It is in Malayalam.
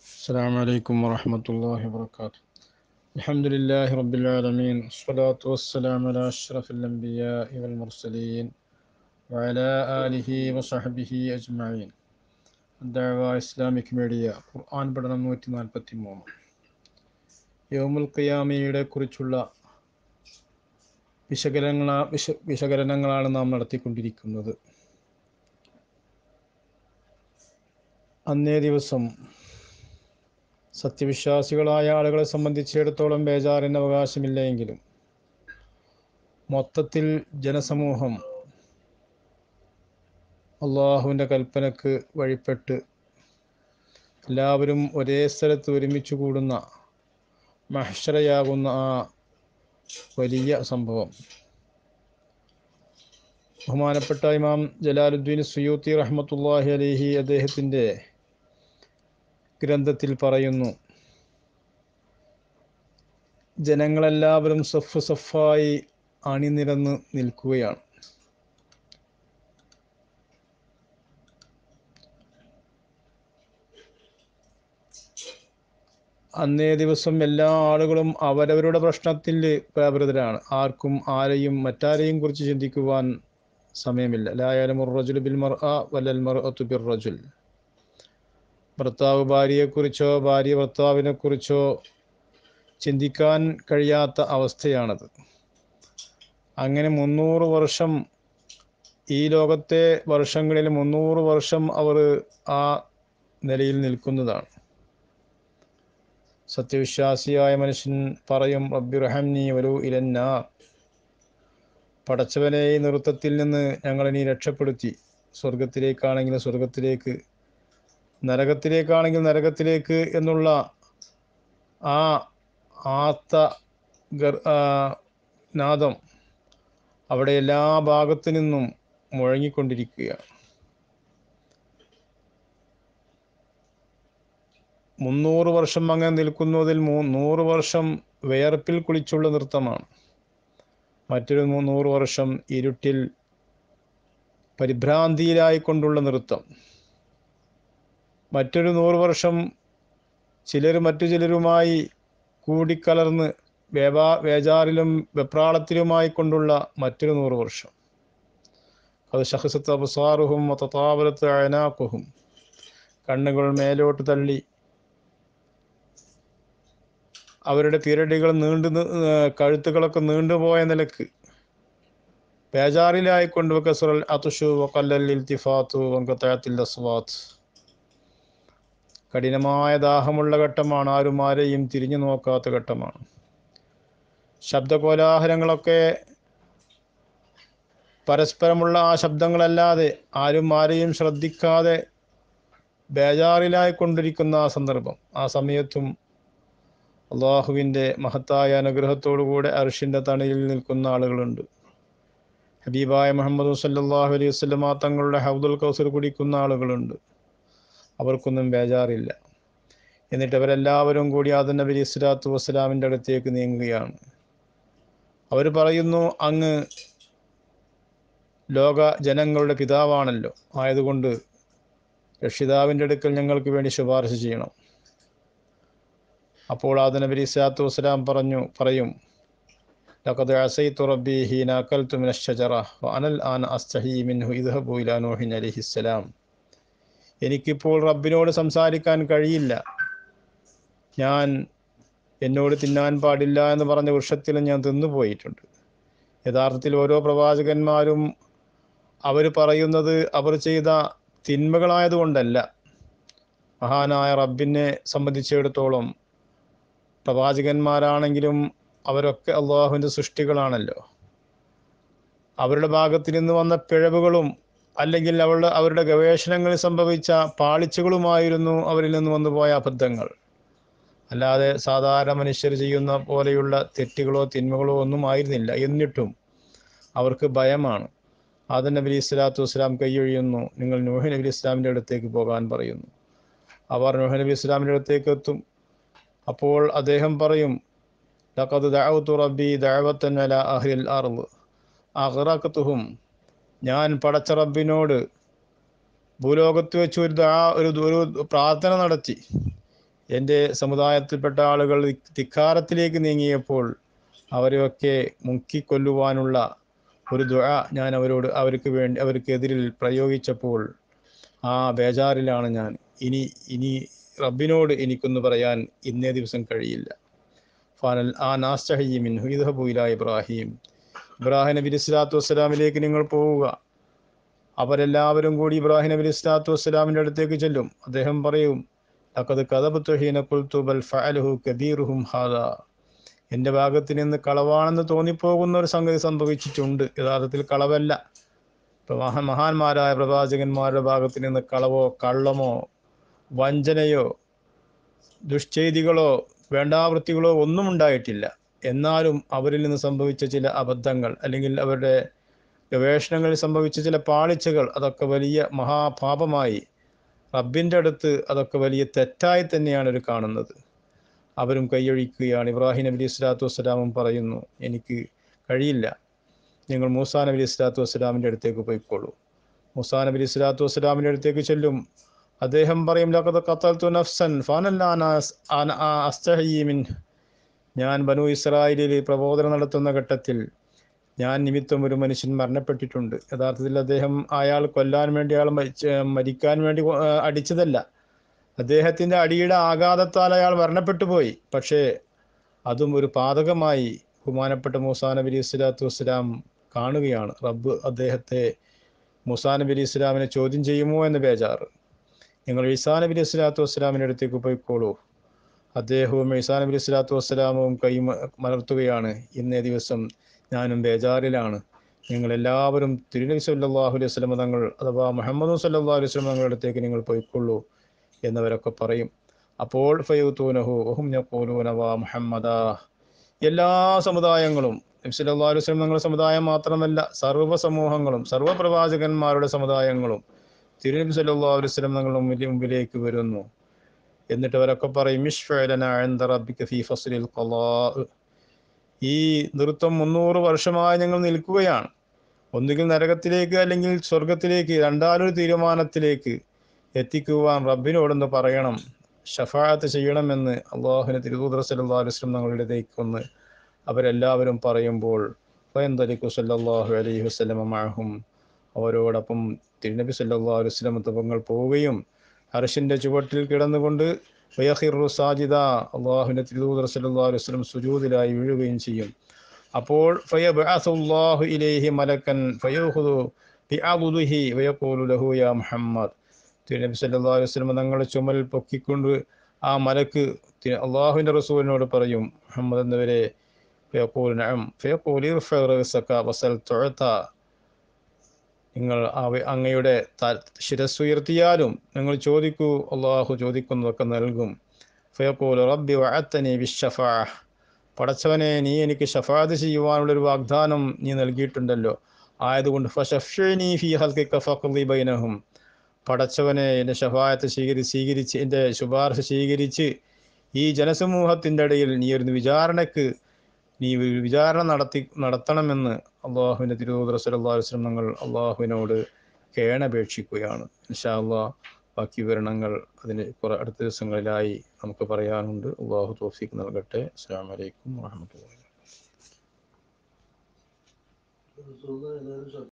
السلام عليكم ورحمة الله وبركاته الحمد لله رب العالمين والصلاة والسلام على أشرف الأنبياء والمرسلين وعلى آله وصحبه أجمعين الدعوة إسلامك മീഡിയ ഖുർആൻ പഠനം നൂറ്റി നാൽപ്പത്തി മൂന്ന് യോമുൽ ഖിയാമയുടെ കുറിച്ചുള്ള വിശകലനങ്ങളാ വിശ വിശകലനങ്ങളാണ് നാം നടത്തിക്കൊണ്ടിരിക്കുന്നത് അന്നേ ദിവസം സത്യവിശ്വാസികളായ ആളുകളെ സംബന്ധിച്ചിടത്തോളം ബേജാറിന് അവകാശമില്ല എങ്കിലും മൊത്തത്തിൽ ജനസമൂഹം അള്ളാഹുവിൻ്റെ കൽപ്പനക്ക് വഴിപ്പെട്ട് എല്ലാവരും ഒരേ സ്ഥലത്ത് ഒരുമിച്ച് കൂടുന്ന മഹ്ഷറയാകുന്ന ആ വലിയ സംഭവം ബഹുമാനപ്പെട്ട ഇമാം ജലാലുദ്ദീൻ സുയൂത്തി റഹ്മത്തുല്ലാഹി അലിഹി അദ്ദേഹത്തിൻ്റെ ഗ്രന്ഥത്തിൽ പറയുന്നു ജനങ്ങളെല്ലാവരും സഫ് സഫായി അണിനിരന്ന് നിൽക്കുകയാണ് അന്നേ ദിവസം എല്ലാ ആളുകളും അവരവരുടെ പ്രശ്നത്തിൽ വ്യാപൃതരാണ് ആർക്കും ആരെയും മറ്റാരെയും കുറിച്ച് ചിന്തിക്കുവാൻ സമയമില്ല ലായാലമുറജുൽ ബിൽ മർ ആ വല്ലൽ മർ ബിർ റജുൽ ഭർത്താവ് ഭാര്യയെക്കുറിച്ചോ ഭാര്യ ഭർത്താവിനെ കുറിച്ചോ ചിന്തിക്കാൻ കഴിയാത്ത അവസ്ഥയാണത് അങ്ങനെ മുന്നൂറ് വർഷം ഈ ലോകത്തെ വർഷങ്ങളിൽ മുന്നൂറ് വർഷം അവർ ആ നിലയിൽ നിൽക്കുന്നതാണ് സത്യവിശ്വാസിയായ മനുഷ്യൻ പറയും റബ്ബിറഹംനി വലു ഇലന്നാ പടച്ചവനെ ഈ നൃത്തത്തിൽ നിന്ന് ഞങ്ങളെ നീ രക്ഷപ്പെടുത്തി സ്വർഗത്തിലേക്കാണെങ്കിൽ സ്വർഗത്തിലേക്ക് നരകത്തിലേക്കാണെങ്കിൽ നരകത്തിലേക്ക് എന്നുള്ള ആ ആത്ത ഗർ നാദം അവിടെ എല്ലാ ഭാഗത്തു നിന്നും മുഴങ്ങിക്കൊണ്ടിരിക്കുകയാണ് മുന്നൂറ് വർഷം അങ്ങനെ നിൽക്കുന്നതിൽ മൂ നൂറ് വർഷം വിയർപ്പിൽ കുളിച്ചുള്ള നൃത്തമാണ് മറ്റൊരു നൂറ് വർഷം ഇരുട്ടിൽ പരിഭ്രാന്തിയിലായിക്കൊണ്ടുള്ള നൃത്തം മറ്റൊരു നൂറ് വർഷം ചിലർ മറ്റു ചിലരുമായി കൂടിക്കലർന്ന് വേവാ വേജാറിലും വെപ്രാളത്തിലുമായി കൊണ്ടുള്ള മറ്റൊരു നൂറ് വർഷം അത് ഷഹസത്ത് അബസാറുഹും തത്താവലത്ത് അയനാക്കുഹും കണ്ണുകൾ മേലോട്ട് തള്ളി അവരുടെ തിരടികൾ നീണ്ടു കഴുത്തുകളൊക്കെ നീണ്ടുപോയ നിലക്ക് ബേജാറിലായി കൊണ്ടുവെക്ക സുറൽ അതുഷു വക്കല്ലൽ ഇൽത്തിഫാത്തു വങ്കത്തഴത്തിൽ അസ്വാത്ത് കഠിനമായ ദാഹമുള്ള ഘട്ടമാണ് ആരും ആരെയും തിരിഞ്ഞു നോക്കാത്ത ഘട്ടമാണ് ശബ്ദകോലാഹലങ്ങളൊക്കെ പരസ്പരമുള്ള ആ ശബ്ദങ്ങളല്ലാതെ ആരും ആരെയും ശ്രദ്ധിക്കാതെ ബേജാറിലായി കൊണ്ടിരിക്കുന്ന ആ സന്ദർഭം ആ സമയത്തും അള്ളാഹുവിൻ്റെ മഹത്തായ അനുഗ്രഹത്തോടുകൂടെ അർഷിൻ്റെ തണലിൽ നിൽക്കുന്ന ആളുകളുണ്ട് ഹബീബായ മുഹമ്മദ് സല്ലാഹു അലൈഹി വസ്ലമ തങ്ങളുടെ ഹൗദുൽ കൗസർ കുടിക്കുന്ന ആളുകളുണ്ട് അവർക്കൊന്നും ബേജാറില്ല എന്നിട്ട് അവരെല്ലാവരും കൂടി ആദൻ നബി ഇസ്ലാത്തു വസ്സലാമിൻ്റെ അടുത്തേക്ക് നീങ്ങുകയാണ് അവർ പറയുന്നു അങ്ങ് ലോക ജനങ്ങളുടെ പിതാവാണല്ലോ ആയതുകൊണ്ട് രക്ഷിതാവിൻ്റെ അടുക്കൽ ഞങ്ങൾക്ക് വേണ്ടി ശുപാർശ ചെയ്യണം അപ്പോൾ ആദ നബി ഇസ്ലാത്തു വസ്സലാം പറഞ്ഞു പറയും ലഖദ് അസൈത്തു റബ്ബി ഹീന അക്കൽതു മിന അഷ്ജറ വഅനൽ ആന അസ്തഹി മിൻഹു ഇദ്ഹബു ഇലാ നൂഹിൻ അലൈഹിസ്സലാം എനിക്കിപ്പോൾ റബ്ബിനോട് സംസാരിക്കാൻ കഴിയില്ല ഞാൻ എന്നോട് തിന്നാൻ പാടില്ല എന്ന് പറഞ്ഞ വൃക്ഷത്തിൽ ഞാൻ തിന്നുപോയിട്ടുണ്ട് യഥാർത്ഥത്തിൽ ഓരോ പ്രവാചകന്മാരും അവർ പറയുന്നത് അവർ ചെയ്ത തിന്മകളായതുകൊണ്ടല്ല മഹാനായ റബ്ബിനെ സംബന്ധിച്ചിടത്തോളം പ്രവാചകന്മാരാണെങ്കിലും അവരൊക്കെ അള്ളാഹുവിൻ്റെ സൃഷ്ടികളാണല്ലോ അവരുടെ ഭാഗത്ത് നിന്ന് വന്ന പിഴവുകളും അല്ലെങ്കിൽ അവരുടെ അവരുടെ ഗവേഷണങ്ങളിൽ സംഭവിച്ച പാളിച്ചകളുമായിരുന്നു അവരിൽ നിന്ന് വന്നുപോയ അബദ്ധങ്ങൾ അല്ലാതെ സാധാരണ മനുഷ്യർ ചെയ്യുന്ന പോലെയുള്ള തെറ്റുകളോ തിന്മകളോ ഒന്നും ആയിരുന്നില്ല എന്നിട്ടും അവർക്ക് ഭയമാണ് ആദൻ നബി ഇസ്ലാത്തു വസ്സലാം കൈയൊഴിയുന്നു നിങ്ങൾ നൂഹ് നബി ഇസ്ലാമിൻ്റെ അടുത്തേക്ക് പോകാൻ പറയുന്നു അവർ നൂഹ് നബി ഇസ്ലാമിൻ്റെ അടുത്തേക്ക് എത്തും അപ്പോൾ അദ്ദേഹം പറയും ലഖദ് ദഅവതു റബ്ബി ദഅവത്തൻ അല അഹ്ലിൽ അർള് അഗ്റഖതുഹും ഞാൻ പടച്ച റബ്ബിനോട് ഭൂലോകത്ത് വെച്ച് ഒരു ദാ ഒരു ഒരു പ്രാർത്ഥന നടത്തി എൻ്റെ സമുദായത്തിൽപ്പെട്ട ആളുകൾ ധിക്കാരത്തിലേക്ക് നീങ്ങിയപ്പോൾ അവരെയൊക്കെ മുക്കിക്കൊല്ലുവാനുള്ള ഒരു ദുആ ഞാൻ അവരോട് അവർക്ക് വേണ്ടി അവർക്കെതിരിൽ പ്രയോഗിച്ചപ്പോൾ ആ ബേജാറിലാണ് ഞാൻ ഇനി ഇനി റബ്ബിനോട് എനിക്കൊന്ന് പറയാൻ ഇന്നേ ദിവസം കഴിയില്ല ഫാനൽ ആ നാസ്തഹി മിൻഹു ഇദ്ഹബു ഇലാ ഇബ്രാഹിം ഇബ്രാഹിം നബി സ്വലാത്തു വസ്സലാമിലേക്ക് നിങ്ങൾ പോവുക അവരെല്ലാവരും കൂടി ഇബ്രാഹിം നബി സ്വലാത്തു വസ്സലാമിൻ്റെ അടുത്തേക്ക് ചെല്ലും അദ്ദേഹം പറയും ലഖദ് കദബ്തു ഹീന ഖുൽതു ബൽ ഫഅലഹു കബീറുഹും ഹാദാ എൻ്റെ ഭാഗത്ത് നിന്ന് കളവാണെന്ന് തോന്നിപ്പോകുന്ന ഒരു സംഗതി സംഭവിച്ചിട്ടുണ്ട് യഥാർത്ഥത്തിൽ കളവല്ല ഇപ്പൊ മഹാ മഹാന്മാരായ പ്രവാചകന്മാരുടെ ഭാഗത്ത് നിന്ന് കളവോ കള്ളമോ വഞ്ചനയോ ദുഷ്ചെയ്തികളോ വേണ്ടാവൃത്തികളോ ഒന്നും ഉണ്ടായിട്ടില്ല എന്നാലും അവരിൽ നിന്ന് സംഭവിച്ച ചില അബദ്ധങ്ങൾ അല്ലെങ്കിൽ അവരുടെ ഗവേഷണങ്ങളിൽ സംഭവിച്ച ചില പാളിച്ചകൾ അതൊക്കെ വലിയ മഹാപാപമായി റബ്ബിൻ്റെ അടുത്ത് അതൊക്കെ വലിയ തെറ്റായി തന്നെയാണ് അവർ കാണുന്നത് അവരും കൈയൊഴിക്കുകയാണ് ഇബ്രാഹിം നബി സ്വലാത്തു വസ്സലാമും പറയുന്നു എനിക്ക് കഴിയില്ല നിങ്ങൾ മൂസാ നബി സ്വലാത്തു വസ്സലാമിൻ്റെ അടുത്തേക്ക് പോയിക്കോളൂ മൂസാ നബി സ്വലാത്തു വസ്സലാമിൻ്റെ അടുത്തേക്ക് ചെല്ലും അദ്ദേഹം പറയും ലഖദ് ഖത്തൽതു നഫ്സൻ ഫാനല്ലാന അസ്തഹീമിൻ ഞാൻ ബനു ഇസ്രായേലിൽ പ്രബോധനം നടത്തുന്ന ഘട്ടത്തിൽ ഞാൻ നിമിത്തം ഒരു മനുഷ്യൻ മരണപ്പെട്ടിട്ടുണ്ട് യഥാർത്ഥത്തിൽ അദ്ദേഹം അയാൾ കൊല്ലാൻ വേണ്ടി അയാൾ മരിക്കാൻ വേണ്ടി അടിച്ചതല്ല അദ്ദേഹത്തിൻ്റെ അടിയുടെ ആഘാതത്താൽ അയാൾ മരണപ്പെട്ടു പോയി പക്ഷേ അതും ഒരു പാതകമായി ബഹുമാനപ്പെട്ട മൂസാ നബി അലി സ്വലാത്തു വസ്സലാം കാണുകയാണ് റബ്ബ് അദ്ദേഹത്തെ മൂസാ നബി അലി ഇസ്ലാമിനെ ചോദ്യം ചെയ്യുമോ എന്ന് ബേജാറ് നിങ്ങൾ ഈസാ നബി അലി സ്വലാത്തു വസ്സലാമിൻ്റെ അടുത്തേക്ക് പോയിക്കോളൂ അദ്ദേഹവും ഈസാ നബി അലി സ്വലാത്തു വസ്സലാമും കൈ മലർത്തുകയാണ് ഇന്നേ ദിവസം ഞാനും ബേജാറിലാണ് നിങ്ങൾ എല്ലാവരും തിരുനബി സല്ലാഹു അലൈഹി വസ്ലമ തങ്ങൾ അഥവാ മുഹമ്മദ് സല്ലാ അലൈഹി വസ്ലം തങ്ങളുടെ അടുത്തേക്ക് നിങ്ങൾ പോയിക്കൊള്ളൂ എന്നവരൊക്കെ പറയും അപ്പോൾ ഫയൂത്തൂനഹു ഒഹും ഞക്കൂലൂനവാ മുഹമ്മദ എല്ലാ സമുദായങ്ങളും നബി സല്ലല്ലാഹു അലൈഹി വസല്ലം തങ്ങളുടെ സമുദായം മാത്രമല്ല സർവ്വ സമൂഹങ്ങളും സർവ്വ പ്രവാചകന്മാരുടെ സമുദായങ്ങളും തിരുനബി സല്ലല്ലാഹു അലൈഹി വസല്ലം തങ്ങളുടെ മുമ്പിൽ മുമ്പിലേക്ക് വരുന്നു എന്നിട്ട് അവരൊക്കെ പറയും ഇഷ്ഫഅലന ഇൻദ റബ്ബിക ഫീ ഫസ്ലിൽ ഖലാ ഈ നൃത്തം മുന്നൂറ് വർഷമായി ഞങ്ങൾ നിൽക്കുകയാണ് ഒന്നുകിൽ നരകത്തിലേക്ക് അല്ലെങ്കിൽ സ്വർഗത്തിലേക്ക് രണ്ടാലൊരു തീരുമാനത്തിലേക്ക് എത്തിക്കുവാൻ റബ്ബിനോടൊന്ന് പറയണം ഷഫായത്ത് ചെയ്യണമെന്ന് അള്ളാഹുവിന് തിരുദൂതർ സല്ലാ അലുസ്ലം തങ്ങളിലേക്ക് ഒന്ന് അവരെല്ലാവരും പറയുമ്പോൾ ഫയന്തലിക്കു സല്ലാഹു അലൈഹി വസ്ലമാഹും അവരോടൊപ്പം തിരുനബി സല്ലാ അലുസ്ലം തപങ്ങൾ പോവുകയും ഹർഷിൻ്റെ ചുവട്ടിൽ കിടന്നുകൊണ്ട് വയഹിറു സാജിദ അള്ളാഹുവിൻ്റെ തിരുദൂതർ സല്ലാ അലുസ്ലം സുജൂദിലായി വീഴുകയും ചെയ്യും അപ്പോൾ ഫയബ്അസുല്ലാഹു ഇലൈഹി മലക്കൻ ഫയഖുദു ബിഅദുദിഹി വയഖൂലു ലഹു യാ മുഹമ്മദ് തിരുനബി സല്ലല്ലാഹു അലൈഹി വസല്ലം തങ്ങളുടെ ചുമൽ പൊക്കിക്കൊണ്ട് ആ മലക്ക് അള്ളാഹുവിൻ്റെ റസൂലിനോട് പറയും മുഹമ്മദ് എന്നവരെ ഫയഖൂൽ നഅം ഫയഖൂൽ ഇർഫഅ റഅസക വസൽ തുഅത നിങ്ങൾ അങ്ങയുടെ ശിരസ് ഉയർത്തിയാലും നിങ്ങൾ ചോദിക്കൂ അള്ളാഹു ചോദിക്കുന്നതൊക്കെ നൽകും ഫയഖൂൽ റബ്ബി വഅത്തനി ബിശ്ശഫാഅ പടച്ചവനെ നീ എനിക്ക് ഷഫാദ് ചെയ്യുവാനുള്ളൊരു വാഗ്ദാനം നീ നൽകിയിട്ടുണ്ടല്ലോ ആയതുകൊണ്ട് ഫഷഫ്നി ഫി ഹൽക്കിക ഫഖ്ലി ബൈനഹും പടച്ചവനെ എൻ്റെ ഷഫായത്ത് സ്വീകരിച്ച് സ്വീകരിച്ച് എൻ്റെ ശുപാർശ സ്വീകരിച്ച് ഈ ജനസമൂഹത്തിൻ്റെ ഇടയിൽ നീ ഒരു വിചാരണക്ക് നീ വിചാരണ നടത്തി നടത്തണമെന്ന് അള്ളാഹുവിൻ്റെ തിരുവോദര സല്ലാ വസ്ലം ഞങ്ങൾ അള്ളാഹുവിനോട് കേണപേക്ഷിക്കുകയാണ് ഇൻഷാ അള്ളാഹ് ബാക്കി വിവരണങ്ങൾ അതിന് കുറെ അടുത്ത ദിവസങ്ങളിലായി നമുക്ക് പറയാനുണ്ട് അള്ളാഹു തോഫിക്ക് നൽകട്ടെ അസ്സാം വലൈക്കും വാഹമത്തുള്ള